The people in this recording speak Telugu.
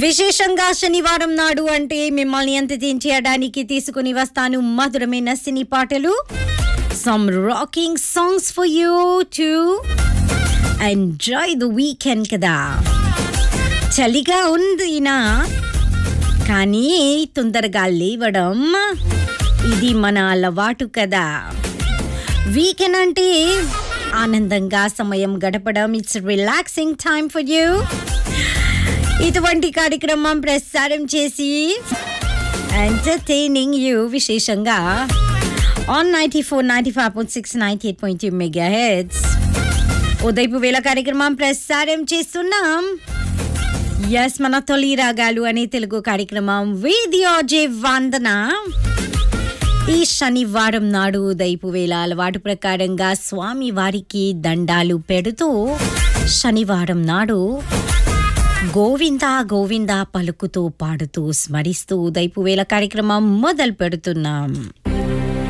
విశేషంగా శనివారం నాడు అంటే మిమ్మల్ని ఎంతరించడానికి తీసుకుని వస్తాను మధురమైన సినీ పాటలు some rocking songs for you to enjoy the weekend కదా చలిగా ఉంది నా కానీ తొందరగా లేవడం ఇది మన అలవాటు కదా వీకెండ్ అంటే ఆనందంగా సమయం గడపడం it's relaxing time for you ఇటువంటి కార్యక్రమం ప్రసారం చేసి ఎంటర్టైనింగ్ యూ విశేషంగా on ninety four ninety five point six ninety eight point two mega hertz ఉదయపు వేళ కార్యక్రమం ప్రసారం చేస్తున్నాం ఎస్ మన తొలి రాగాలు అనే తెలుగు కార్యక్రమం వీడియోజే వందన ఈ శనివారం నాడు ఉదయపు వేళ అలవాటు ప్రకారంగా స్వామి వారికి దండాలు పెడుతూ శనివారం నాడు గోవింద గోవింద పలుకుతూ పాడుతూ స్మరిస్తూ ఉదయపు వేళ కార్యక్రమం మొదలు పెడుతున్నాం